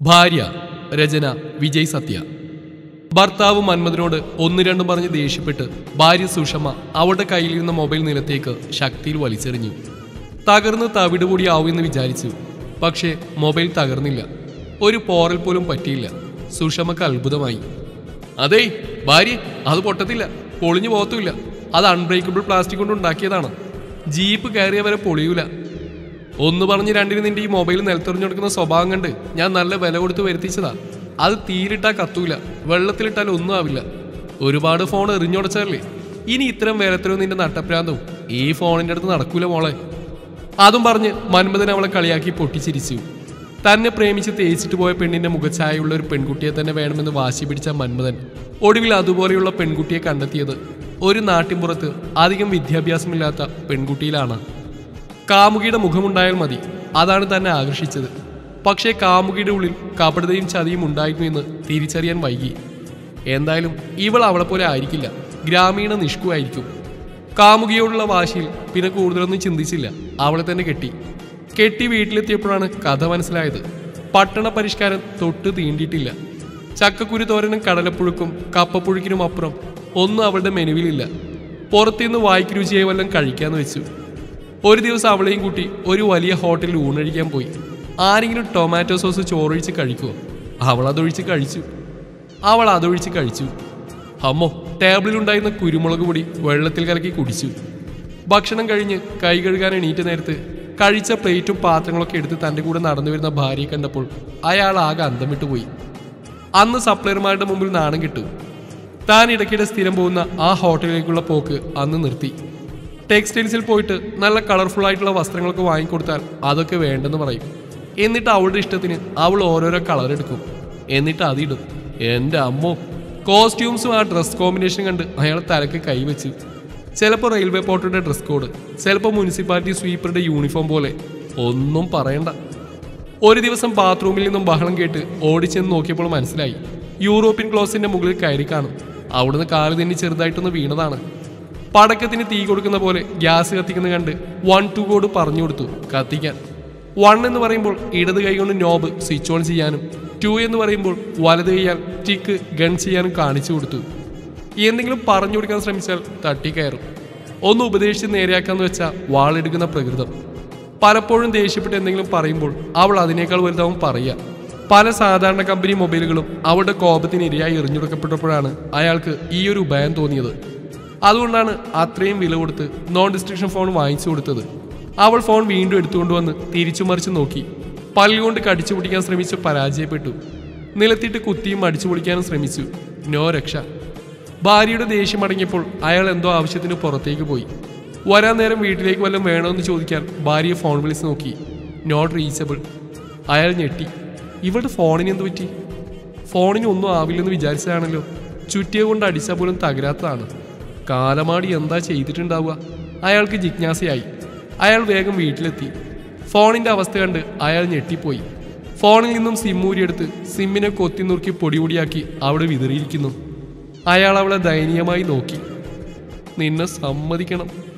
ഭാര്യ രചന വിജയ് സത്യ ഭർത്താവ് മന്മഥനോട് ഒന്ന് രണ്ടും പറഞ്ഞ് ദേഷ്യപ്പെട്ട് ഭാര്യ സുഷമ അവളുടെ കയ്യിലിരുന്ന മൊബൈൽ നിലത്തേക്ക് ശക്തിയിൽ വലിച്ചെറിഞ്ഞു തകർന്ന് തവിട് കൂടിയാവുമെന്ന് വിചാരിച്ചു പക്ഷേ മൊബൈൽ തകർന്നില്ല ഒരു പോറൽ പോലും പറ്റിയില്ല സുഷമക്ക് അത്ഭുതമായി അതേ ഭാര്യ അത് പൊട്ടത്തില്ല പൊളിഞ്ഞു പോകത്തുമില്ല അത് അൺബ്രേക്കബിൾ പ്ലാസ്റ്റിക് കൊണ്ട് ഉണ്ടാക്കിയതാണ് ജീപ്പ് കയറിയ വരെ പൊളിയൂല ഒന്ന് പറഞ്ഞ് രണ്ടിന് നിന്റെ ഈ മൊബൈൽ നിലത്തെറിഞ്ഞു കൊടുക്കുന്ന സ്വഭാവം കണ്ട് ഞാൻ നല്ല വില കൊടുത്ത് വരുത്തിച്ചതാ അത് തീരിട്ടാ കത്തൂല വെള്ളത്തിലിട്ടാൽ ഒന്നും ആവില്ല ഒരുപാട് ഫോൺ എറിഞ്ഞുടച്ചതല്ലേ ഇനി ഇത്തരം വേലത്തിലും നിന്റെ നട്ടപ്രാന്തവും ഈ ഫോണിന്റെ അടുത്ത് നടക്കൂല മോളെ അതും പറഞ്ഞ് മന്മഥൻ അവളെ കളിയാക്കി പൊട്ടിച്ചിരിച്ചു തന്നെ പ്രേമിച്ച് തേച്ചിട്ട് പോയ പെണ്ണിന്റെ മുഖഛായുള്ള ഒരു പെൺകുട്ടിയെ തന്നെ വേണമെന്ന് വാശി പിടിച്ച മന്മഥൻ ഒടുവിൽ അതുപോലെയുള്ള പെൺകുട്ടിയെ കണ്ടെത്തിയത് ഒരു നാട്ടിൻപുറത്ത് അധികം വിദ്യാഭ്യാസമില്ലാത്ത പെൺകുട്ടിയിലാണ് കാമുകിയുടെ മുഖമുണ്ടായാൽ മതി അതാണ് തന്നെ ആകർഷിച്ചത് പക്ഷേ കാമുകിയുടെ ഉള്ളിൽ കപടതയും ചതിയും ഉണ്ടായിരുന്നു എന്ന് തിരിച്ചറിയാൻ വൈകി എന്തായാലും ഇവൾ അവളെ പോലെ ആയിരിക്കില്ല ഗ്രാമീണ നിഷ്കുവായിരിക്കും കാമുകിയോടുള്ള വാശിയിൽ പിന്നെ കൂടുതലൊന്നും ചിന്തിച്ചില്ല അവളെ തന്നെ കെട്ടി കെട്ടി വീട്ടിലെത്തിയപ്പോഴാണ് കഥ മനസ്സിലായത് പട്ടണ പരിഷ്കാരം തൊട്ട് തീണ്ടിയിട്ടില്ല ചക്കക്കുരു തോരനും കടലപ്പുഴുക്കും കപ്പപ്പുഴുക്കിനും അപ്പുറം ഒന്നും അവളുടെ മെനുവിലില്ല പുറത്തുനിന്ന് വായിക്ക് രുചിയായി വല്ലതും കഴിക്കാന്ന് വെച്ചു ഒരു ദിവസം അവളെയും കൂട്ടി ഒരു വലിയ ഹോട്ടലിൽ ഊണഴിക്കാൻ പോയി ആരെങ്കിലും ടൊമാറ്റോ സോസ് ചോറൊഴിച്ച് കഴിക്കുമോ അവൾ അതൊഴിച്ച് കഴിച്ചു അവൾ അതൊഴിച്ച് കഴിച്ചു അമ്മോ ടേബിളിലുണ്ടായിരുന്ന കുരുമുളക് പൊടി വെള്ളത്തിൽ കലക്കി കുടിച്ചു ഭക്ഷണം കഴിഞ്ഞ് കൈ കഴുകാൻ എണീറ്റ നേരത്ത് കഴിച്ച പ്ലേറ്റും പാത്രങ്ങളൊക്കെ എടുത്ത് തൻ്റെ കൂടെ നടന്നു വരുന്ന ഭാര്യയെ കണ്ടപ്പോൾ അയാൾ ആകെ അന്തം വിട്ടുപോയി അന്ന് സപ്ലയർമാരുടെ മുമ്പിൽ നാണം കിട്ടും താൻ ഇടയ്ക്കിടെ സ്ഥിരം പോകുന്ന ആ ഹോട്ടലിലേക്കുള്ള പോക്ക് അന്ന് നിർത്തി ടെക്സ്റ്റൈൽസിൽ പോയിട്ട് നല്ല കളർഫുൾ ആയിട്ടുള്ള വസ്ത്രങ്ങളൊക്കെ വാങ്ങിക്കൊടുത്താൽ അതൊക്കെ വേണ്ടെന്ന് പറയും എന്നിട്ട് അവളുടെ ഇഷ്ടത്തിന് അവൾ ഓരോരോ കളർ എടുക്കും എന്നിട്ട് അതിടും എൻ്റെ അമ്മോ കോസ്റ്റ്യൂംസും ആ ഡ്രസ് കോമ്പിനേഷൻ കണ്ട് അയാൾ തലക്ക് കൈവച്ച് ചിലപ്പോൾ റെയിൽവേ പോർട്ടിന്റെ ഡ്രസ് കോഡ് ചിലപ്പോൾ മുനിസിപ്പാലിറ്റി സ്വീപ്പറുടെ യൂണിഫോം പോലെ ഒന്നും പറയണ്ട ഒരു ദിവസം ബാത്റൂമിൽ നിന്നും ബഹളം കേട്ട് ഓടിച്ചെന്ന് നോക്കിയപ്പോൾ മനസ്സിലായി യൂറോപ്യൻ ക്ലോസിന്റെ മുകളിൽ കയറി കാണും അവിടുന്ന് കാല് തന്നെ ചെറുതായിട്ടൊന്ന് വീണതാണ് പടക്കത്തിന് തീ കൊടുക്കുന്ന പോലെ ഗ്യാസ് കത്തിക്കുന്ന കണ്ട് വൺ ടു കോഡ് പറഞ്ഞു കൊടുത്തു കത്തിക്കാൻ വൺ എന്ന് പറയുമ്പോൾ ഇടത് കൈ കൊണ്ട് നോബ് സ്വിച്ച് ഓൺ ചെയ്യാനും ടു എന്ന് പറയുമ്പോൾ വലത് കൈയാൽ ടിക്ക് ഗൺ ചെയ്യാനും കാണിച്ചു കൊടുത്തു എന്തെങ്കിലും പറഞ്ഞു കൊടുക്കാൻ ശ്രമിച്ചാൽ തട്ടിക്കയറും ഒന്ന് ഉപദേശിച്ച് നേരെയാക്കാന്ന് വെച്ചാൽ വാളെടുക്കുന്ന പ്രകൃതം പലപ്പോഴും ദേഷ്യപ്പെട്ട് എന്തെങ്കിലും പറയുമ്പോൾ അവൾ അതിനേക്കാൾ വലുതാവും പറയുക പല സാധാരണ കമ്പനി മൊബൈലുകളും അവളുടെ കോപത്തിന് ഇരയായി എറിഞ്ഞെടുക്കപ്പെട്ടപ്പോഴാണ് അയാൾക്ക് ഈ ഒരു ഭയം തോന്നിയത് അതുകൊണ്ടാണ് അത്രയും വില കൊടുത്ത് നോൺ ഡിസ്ട്രിക്ഷൻ ഫോൺ വാങ്ങിച്ചു കൊടുത്തത് അവൾ ഫോൺ വീണ്ടും എടുത്തുകൊണ്ടുവന്ന് തിരിച്ചു മറിച്ച് നോക്കി പല്ലുകൊണ്ട് കടിച്ചു പൊട്ടിക്കാൻ ശ്രമിച്ചു പരാജയപ്പെട്ടു നിലത്തിട്ട് കുത്തിയും അടിച്ചു പൊളിക്കാനും ശ്രമിച്ചു നോ രക്ഷ ഭാര്യയുടെ ദേഷ്യം അടങ്ങിയപ്പോൾ അയാൾ എന്തോ ആവശ്യത്തിന് പുറത്തേക്ക് പോയി വരാൻ നേരം വീട്ടിലേക്ക് വല്ലതും വേണമെന്ന് ചോദിക്കാൻ ഭാര്യയെ ഫോൺ വിളിച്ച് നോക്കി നോട്ട് റീച്ചബിൾ അയാൾ ഞെട്ടി ഇവളുടെ ഫോണിന് എന്ത് പറ്റി ഫോണിന് ഒന്നും ആവില്ലെന്ന് വിചാരിച്ചതാണല്ലോ ചുറ്റിയ കൊണ്ട് അടിച്ചാൽ പോലും തകരാത്തതാണ് കാലമാടി എന്താ ചെയ്തിട്ടുണ്ടാവുക അയാൾക്ക് ജിജ്ഞാസയായി അയാൾ വേഗം വീട്ടിലെത്തി ഫോണിന്റെ അവസ്ഥ കണ്ട് അയാൾ ഞെട്ടിപ്പോയി ഫോണിൽ നിന്നും സിം ഊരിയെടുത്ത് സിമ്മിനെ കൊത്തി നുറുക്കി പൊടി പൊടിയാക്കി അവിടെ വിതറിയിരിക്കുന്നു അയാൾ അവളെ ദയനീയമായി നോക്കി നിന്നെ സമ്മതിക്കണം